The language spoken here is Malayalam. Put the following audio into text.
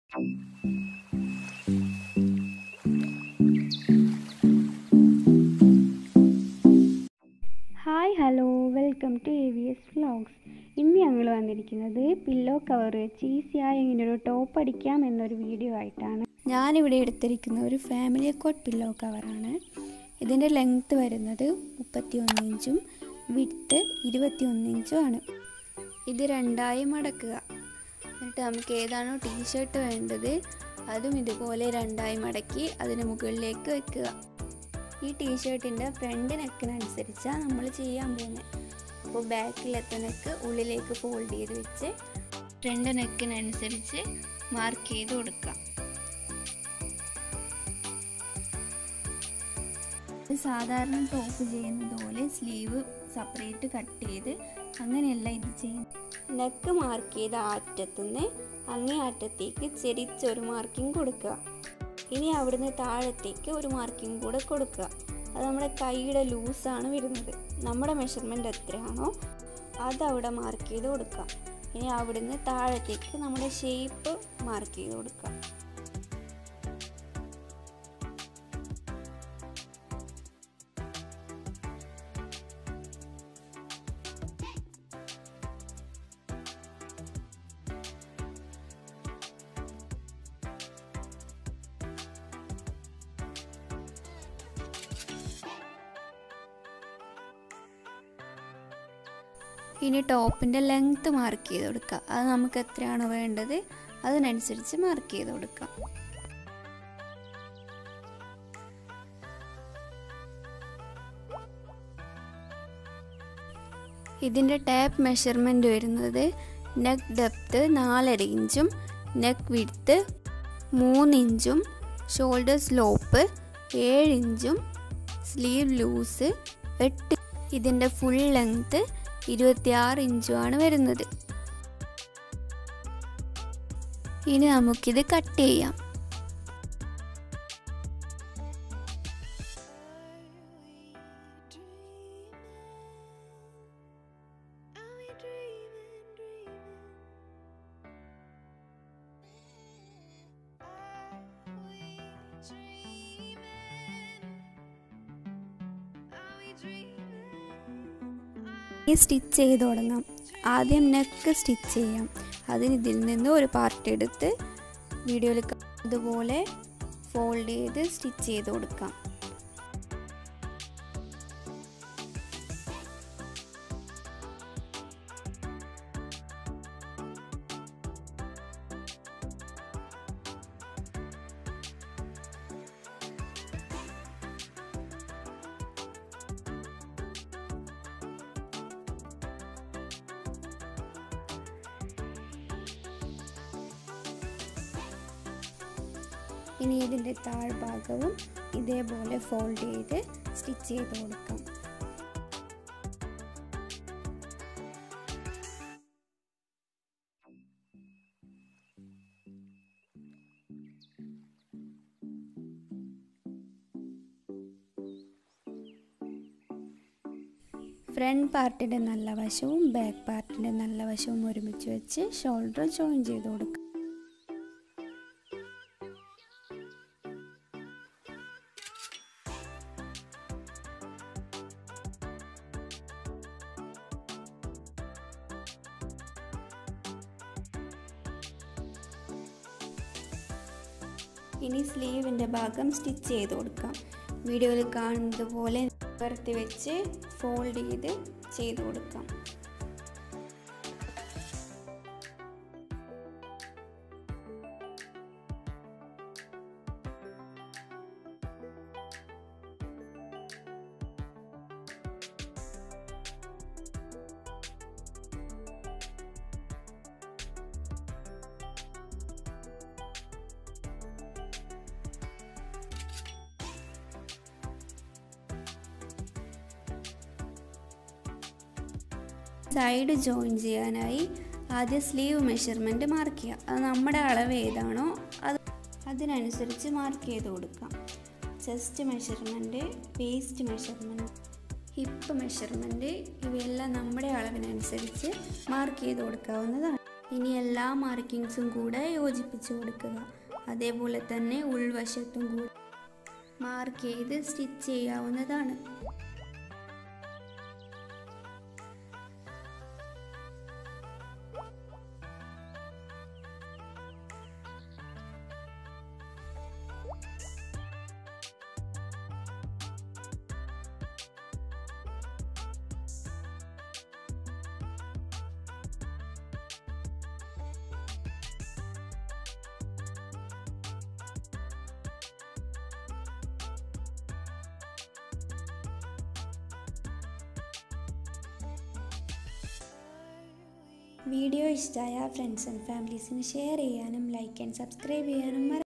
hi hello welcome to A V S vlogs ഇന്ന് ഞങ്ങൾ വന്നിരിക്കുന്നത് പില്ലോ കവർ വെച്ച് ഈസിയായി ഇങ്ങനെ ഒരു ടോപ്പ് അടിക്കാം എന്നൊരു വീഡിയോ ആയിട്ടാണ് ഞാനിവിടെ എടുത്തിരിക്കുന്ന ഒരു ഫാമിലി കോട്ട് പില്ലോ കവറാണ് ഇതിൻ്റെ ലെങ്ത്ത് വരുന്നത് മുപ്പത്തി ഒന്ന് ഇഞ്ചും വിഡ്ത്ത് ഇരുപത്തി ഒന്ന് ഇഞ്ചും ആണ് ഇത് രണ്ടായി മടക്കുക എന്നിട്ട് നമുക്ക് ഏതാണോ ടീഷർട്ട് വേണ്ടത് അതും ഇതുപോലെ രണ്ടായി മടക്കി അതിന് മുകളിലേക്ക് വെക്കുക ഈ ടീഷർട്ടിൻ്റെ ഫ്രണ്ട് നെക്കിനനുസരിച്ചാണ് നമ്മൾ ചെയ്യാൻ പോകുന്നത് അപ്പോൾ ബാക്കിലത്തെ നെക്ക് ഉള്ളിലേക്ക് ഫോൾഡ് ചെയ്ത് വെച്ച് ഫ്രണ്ട് നെക്കിനനുസരിച്ച് മാർക്ക് ചെയ്ത് കൊടുക്കാം സാധാരണ ടോപ്പ് ചെയ്യുന്നത് പോലെ സ്ലീവ് സെപ്പറേറ്റ് കട്ട് ചെയ്ത് അങ്ങനെയല്ല ഇത് ചെയ്യുന്നത് നെക്ക് മാർക്ക് ചെയ്ത അറ്റത്തുനിന്ന് അങ്ങേ അറ്റത്തേക്ക് ചെരിച്ചൊരു മാർക്കിംഗ് കൊടുക്കുക ഇനി അവിടുന്ന് താഴത്തേക്ക് ഒരു മാർക്കിംഗ് കൂടെ കൊടുക്കുക അത് നമ്മുടെ കൈയുടെ ലൂസാണ് വരുന്നത് നമ്മുടെ മെഷർമെൻ്റ് എത്രയാണോ അത് അവിടെ മാർക്ക് ചെയ്ത് കൊടുക്കുക ഇനി അവിടുന്ന് താഴത്തേക്ക് നമ്മുടെ ഷേപ്പ് മാർക്ക് ചെയ്ത് കൊടുക്കുക ഇനി ടോപ്പിൻ്റെ ലെങ്ത്ത് മാർക്ക് ചെയ്ത് കൊടുക്കുക അത് നമുക്ക് എത്രയാണോ വേണ്ടത് അതിനനുസരിച്ച് മാർക്ക് ചെയ്ത് കൊടുക്കാം ഇതിൻ്റെ ടാപ്പ് മെഷർമെൻറ്റ് വരുന്നത് നെക്ക് ഡെപ്ത്ത് നാലര ഇഞ്ചും നെക്ക് വിഡ്ത്ത് മൂന്ന് ഇഞ്ചും ഷോൾഡർ സ്ലോപ്പ് ഏഴ് ഇഞ്ചും സ്ലീവ് ലൂസ് എട്ട് ഇതിൻ്റെ ഫുൾ ലെങ്ത്ത് ഇരുപത്തിയാറ് ഇഞ്ചുമാണ് വരുന്നത് ഇനി നമുക്കിത് കട്ട് ചെയ്യാം ഈ സ്റ്റിച്ച് ചെയ്ത് തുടങ്ങാം ആദ്യം നെക്ക് സ്റ്റിച്ച് ചെയ്യാം അതിന് ഇതിൽ നിന്ന് ഒരു പാർട്ട് എടുത്ത് വീഡിയോയിൽ അതുപോലെ ഫോൾഡ് ചെയ്ത് സ്റ്റിച്ച് ചെയ്ത് കൊടുക്കാം ഇനി ഇതിൻ്റെ താഴ്ഭാഗവും ഇതേപോലെ ഫോൾഡ് ചെയ്ത് സ്റ്റിച്ച് ചെയ്ത് കൊടുക്കാം ഫ്രണ്ട് പാർട്ടിൻ്റെ നല്ല വശവും ബാക്ക് പാർട്ടിൻ്റെ നല്ല വശവും ഒരുമിച്ച് വെച്ച് ഷോൾഡർ ജോയിൻ ചെയ്ത് കൊടുക്കാം ഇനി സ്ലീവിൻ്റെ ഭാഗം സ്റ്റിച്ച് ചെയ്ത് കൊടുക്കാം വീഡിയോയിൽ കാണുന്നത് പോലെ നിവർത്തി വെച്ച് ഫോൾഡ് ചെയ്ത് ചെയ്ത് കൊടുക്കാം സൈഡ് ജോയിൻ ചെയ്യാനായി ആദ്യം സ്ലീവ് മെഷർമെൻറ്റ് മാർക്ക് ചെയ്യുക അത് നമ്മുടെ അളവ് ഏതാണോ അത് അതിനനുസരിച്ച് മാർക്ക് ചെയ്ത് കൊടുക്കാം chest measurement waist measurement hip measurement ഇവയെല്ലാം നമ്മുടെ അളവിനനുസരിച്ച് മാർക്ക് ചെയ്ത് കൊടുക്കാവുന്നതാണ് ഇനി എല്ലാ മാർക്കിങ്സും കൂടെ യോജിപ്പിച്ച് കൊടുക്കുക അതേപോലെ തന്നെ ഉൾവശത്തും കൂടെ മാർക്ക് ചെയ്ത് സ്റ്റിച്ച് ചെയ്യാവുന്നതാണ് വീഡിയോ ഇഷ്ടമായ ഫ്രണ്ട്സ് ആൻഡ് ഫാമിലീസിന് ഷെയർ ചെയ്യാനും ലൈക്ക് ആൻഡ് സബ്സ്ക്രൈബ് ചെയ്യാനും മറ